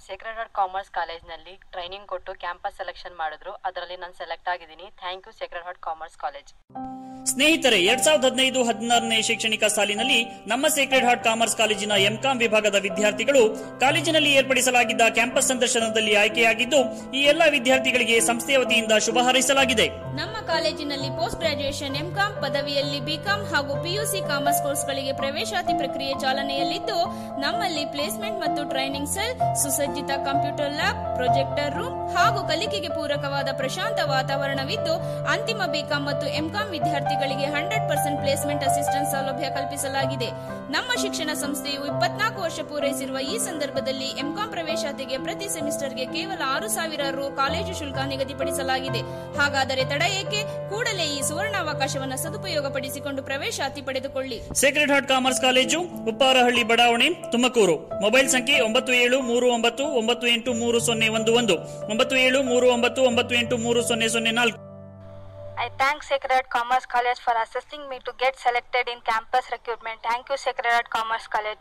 Sacred Heart Commerce ಕಾಲೇಜ್ನಲ್ಲಿ training ಕೊಟ್ಟು campus selection ಮಾಡಿದ್ರು ಅದರಲ್ಲಿ ನಾನು ಸೆಲೆಕ್ಟ್ ಆಗಿದ್ದೀನಿ thank you Sacred Heart Commerce college ಸ್ನೇಹಿತರೆ ಎರಡ್ ಸಾವಿರದ ಹದಿನೈದು ಹದಿನಾರನೇ ಶೈಕ್ಷಣಿಕ ಸಾಲಿನಲ್ಲಿ ನಮ್ಮ ಸೇಕ್ರೆಡ್ ಹಾರ್ಟ್ ಕಾಮರ್ಸ್ ಕಾಲೇಜಿನ ಎಂಕಾಂ ವಿಭಾಗದ ವಿದ್ಯಾರ್ಥಿಗಳು ಕಾಲೇಜಿನಲ್ಲಿ ಏರ್ಪಡಿಸಲಾಗಿದ್ದ ಕ್ಯಾಂಪಸ್ ಸಂದರ್ಶನದಲ್ಲಿ ಆಯ್ಕೆಯಾಗಿದ್ದು ಈ ಎಲ್ಲಾ ವಿದ್ಯಾರ್ಥಿಗಳಿಗೆ ಸಂಸ್ಥೆಯ ವತಿಯಿಂದ ಶುಭ ಹಾರೈಸಲಾಗಿದೆ ನಮ್ಮ ಕಾಲೇಜಿನಲ್ಲಿ ಪೋಸ್ಟ್ ಗ್ರಾಜುಯೇಷನ್ ಎಂಕಾಂ ಪದವಿಯಲ್ಲಿ ಬಿಕಾಂ ಹಾಗೂ ಪಿಯುಸಿ ಕಾಮರ್ಸ್ ಕೋರ್ಸ್ಗಳಿಗೆ ಪ್ರವೇಶಾತಿ ಪ್ರಕ್ರಿಯೆ ಚಾಲನೆಯಲ್ಲಿದ್ದು ನಮ್ಮಲ್ಲಿ ಪ್ಲೇಸ್ಮೆಂಟ್ ಮತ್ತು ಟ್ರೈನಿಂಗ್ ಸೆಲ್ ಸುಸಜ್ಜಿತ ಕಂಪ್ಯೂಟರ್ ಲ್ಯಾಬ್ ಪ್ರೊಜೆಕ್ಟರ್ ರೂಮ್ ಹಾಗೂ ಕಲಿಕೆಗೆ ಪೂರಕವಾದ ಪ್ರಶಾಂತ ವಾತಾವರಣವಿದ್ದು ಅಂತಿಮ ಬಿಕಾಂ ಮತ್ತು ಎಂಕಾಂ ವಿದ್ಯಾರ್ಥಿಗಳಿಗೆ ಹಂಡ್ರೆಡ್ ಪರ್ಸೆಂಟ್ ಪ್ಲೇಸ್ಮೆಂಟ್ ಅಸಿಸ್ಟೆನ್ಸ್ ಸೌಲಭ್ಯ ಕಲ್ಪಿಸಲಾಗಿದೆ ನಮ್ಮ ಶಿಕ್ಷಣ ಸಂಸ್ಥೆಯು ಇಪ್ಪತ್ನಾಲ್ಕು ವರ್ಷ ಪೂರೈಸಿರುವ ಈ ಸಂದರ್ಭದಲ್ಲಿ ಎಂಕಾಂ ಪ್ರವೇಶಾತಿಗೆ ಪ್ರತಿ ಸೆಮಿಸ್ಟರ್ಗೆ ಕೇವಲ ಆರು ಸಾವಿರ ರು ಕಾಲೇಜು ಶುಲ್ಕ ನಿಗದಿಪಡಿಸಲಾಗಿದೆ ಹಾಗಾದರೆ ತಡ ಏಕೆ ಕೂಡಲೇ ಈ ಸುವರ್ಣಾವಕಾಶವನ್ನು ಸದುಪಯೋಗಪಡಿಸಿಕೊಂಡು ಪ್ರವೇಶಾತಿ ಪಡೆದುಕೊಳ್ಳಿ Sacred Heart Commerce college Upparahalli ಬಡಾವಣೆ ತುಮಕೂರು ಮೊಬೈಲ್ ಸಂಖ್ಯೆ ಒಂಬತ್ತು ಏಳು ಮೂರು ಒಂಬತ್ತು ಒಂಬತ್ತು ಎಂಟು ಮೂರು ಸೊನ್ನೆ ಒಂದು ಒಂದು ಒಂಬತ್ತು ಏಳು ಮೂರು ಒಂಬತ್ತು ಒಂಬತ್ತು ಎಂಟು ಮೂರು ಸೊನ್ನೆ ಸೊನ್ನೆ ನಾಲ್ಕು I thank Sacred Heart Commerce College for assisting me to get selected in campus recruitment. Thank you, Sacred Heart Commerce College.